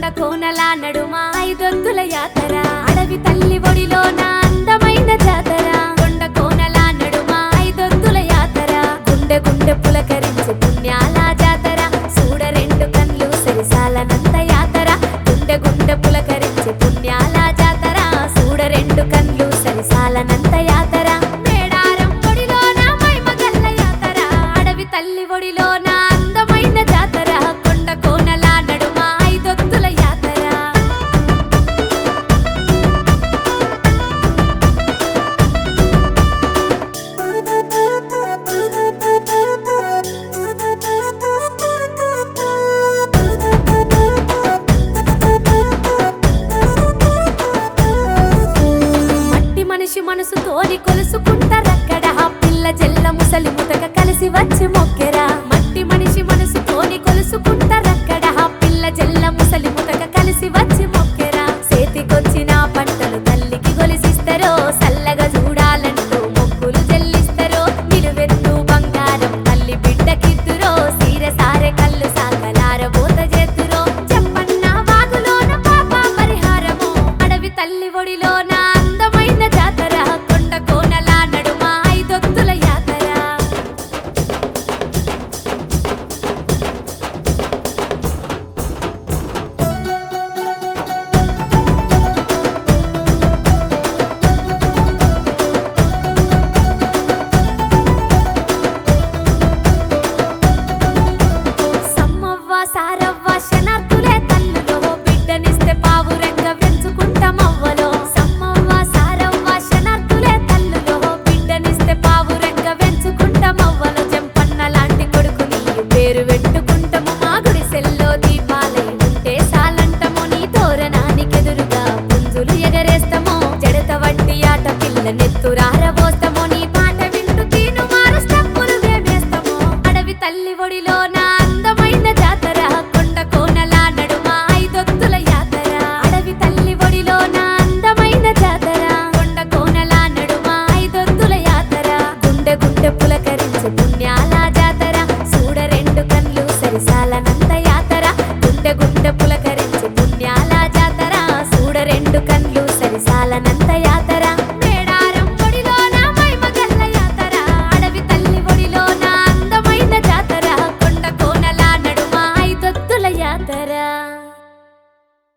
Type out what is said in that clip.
కోనల నడుమ ఐదొద్దుల యాతర అడవి తల్లి ఒడిలోన అందమైన జాతర కొండ కోనల నడుమ ఐదొద్దుల యాతర గుండె గుండె పులకరించే పుణ్యాల జాతర చూడ రెండు కళ్ళు సరిసాలనంత యాతర గుండె గుండె పులకరించే పుణ్యాల జాతర చూడ రెండు కళ్ళు సరిసాలనంత యాతర మేడారం ఒడిలోన మైమగల్ల యాతర అడవి తల్లి ఒడిలోన అందమైన జాతర కొండ కోనల నడుమ ఐదొత్తుల యాతర మట్టి మనిషి మనసుతోని కొలుసుకుంటారక్కడ పిల్ల జల్ల ముసలి ముతక కలిసి వచ్చి మొక్కెరా మట్టి మనిషి మనసుతోని కొలుసుకుంటారక్కడ పిల్ల జల్ల ముసలి ముతక కలిసి వచ్చి మొక్కెరా చేతికొచ్చిన పంటలు తల్లికి కొలిసిస్తారో సల్లగా చూడాలంటూ మొక్కులు చెల్లిస్తారో నిలువెత్తు బంగారం తల్లి బిడ్డకిద్దురో సీర సారె కళ్ళు సాగలార బోత చేతురో చెప్పన్న వాగులోన పాప పరిహారము అడవి తల్లి ఒడిలోన అందమైన జాతర కొండ కోనల నడుమ ఐదొత్తుల యాతర సమ్మవ్వ సారవ్వ శనార్థులే తల్లులో బిడ్డనిస్తే పావురంగ పెంచుకుంటామవ్వలో సమ్మవ్వ సారవ్వ శనార్థులే తల్లులో బిడ్డనిస్తే పావురంగ పెంచుకుంటామవ్వలో చెంపన్న లాంటి కొడుకు నీ పేరు పెట్టుకుంటాము మా గుడిసెల్లో దీపాలై ఉంటే సాలంటము నీ తోరణానికెదురుగా పుంజులు ఎగరేస్తాము జడత వట్టి ఆట పిల్ల నెత్తురారబోస్తాము నీ పాట వింటూ తీను మారు స్టెప్పులు వేమేస్తాము అడవి తల్లి ఒడిలోన అందమైన జాతర కొండ కోనల నడుమ ఐదొత్తుల యాతర అడవి తల్లి ఒడిలోన అందమైన జాతర కొండ కోనల నడుమ ఐదొత్తుల యాతర గుండె గుండె పులకరించే పుణ్యాల జాతర చూడ రెండు కళ్ళు సరిసాలనంత యాతర గుండె గుండె పులకరించే పుణ్యాల జాతర చూడ రెండు కళ్ళు సరిసాలనంత యాతర మేడారం ఒడిలోన మైమగల్ల యాతర అడవి తల్లి ఒడిలోన అందమైన జాతర కొండ కోనల నడుమ ఐదొత్తుల యాతర